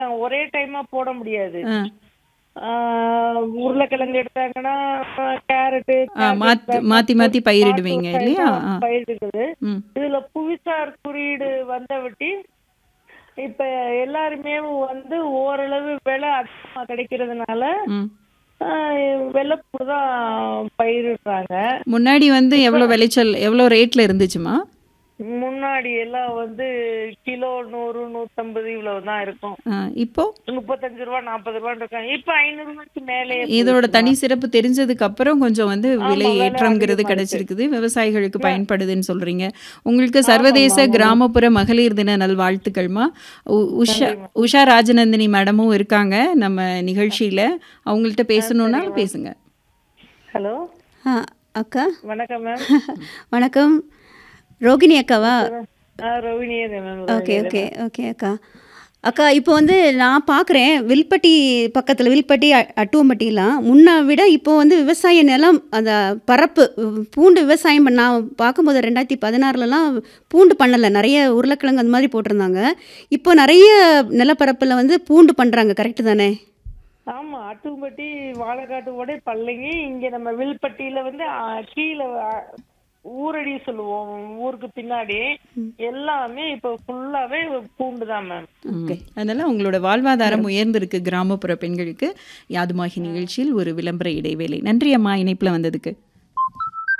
ஒரே டைமா போட முடியாது ஆ. ஆஹ் உருளைக்கிழங்கு எடுத்தாங்கன்னா கேரட்டு ஆ, மாத்தி மாத்தி மாத்தி பயிரிடுவீங்க இல்லையா ஆ. பயிரிடுது ம் இதுல புவிசார் குறியீடு வந்த விட்டி இப்ப எல்லாருமே வந்து ஓரளவு விலை அதிகமா கிடைக்கிறதுனால ம் ஆஹ் வெள்ளைப்பூடு தான் பயிரிடுறாங்க முன்னாடி வந்து எவ்வளோ விளைச்சல் எவ்வளோ ரேட்ல இருந்துச்சுமா முன்னாடி எல்லாம் வந்து கிலோ நூறு நூத்தம்பது இவ்வளவு தான் இருக்கும் ஆ, இப்போ முப்பத்தஞ்சு ரூபா நாற்பது ரூபான்னு இருக்காங்க இப்ப ஐநூறு ரூபாய்க்கு மேலே இதோட தனி சிறப்பு தெரிஞ்சதுக்கு அப்புறம் கொஞ்சம் வந்து விலை விலை ஏற்றம்ங்கிறது அதிகமா கிடைச்சிருக்குது விவசாயிகளுக்கு பயன்படுதுன்னு சொல்றீங்க உங்களுக்கு சர்வதேச கிராமப்புற மகளிர் தின நல்வாழ்த்துக்கள்மா உ- உஷா உஷா ராஜநந்தினி மேடமும் இருக்காங்க நம்ம நிகழ்ச்சியில அவங்கள்ட்ட பேசணும்னாலும் பேசுங்க ஹலோ ஆ அக்கா வணக்கம் மேம் வணக்கம் ரோகிணி அக்காவா ரோவினியே மேம் ஓகே ஓகே ஓகே அக்கா அக்கா இப்போ வந்து நான் பார்க்குறேன் வில்பட்டி பக்கத்தில் வில்பட்டி அ- அட்டுவம்பட்டிலாம் முன்ன விட இப்போ வந்து விவசாய நிலம் அந்த பரப்பு உம், பூண்டு விவசாயம் பண்ண நான் பார்க்கும்போது ரெண்டாயிரத்தி பதினாறுலலாம் பூண்டு பண்ணலை நிறைய உருளைக்கிழங்கு அந்த மாதிரி போட்டிருந்தாங்க இப்போ நிறைய நிலப்பரப்பில் வந்து பூண்டு பண்ணுறாங்க கரெக்டு தானே ஆமா அட்டும்பட்டி வாழைக்காட்டு ஓடை பல்லங்கி இங்க நம்ம வில்பட்டியில வந்து ஆ, கீழே ஆ, ஊரடி சொல்லுவோம் ஊருக்கு பின்னாடி எல்லாமே இப்ப ஃபுல்லாவே பூண்டு தான் மேம் ஓகே அதனால உங்களோட வாழ்வாதாரம் உயர்ந்திருக்கு கிராமப்புற பெண்களுக்கு யாதுமாகி நிகழ்ச்சியில் ஒரு விளம்பர இடைவேளை நன்றி அம்மா இணைப்புல வந்ததுக்கு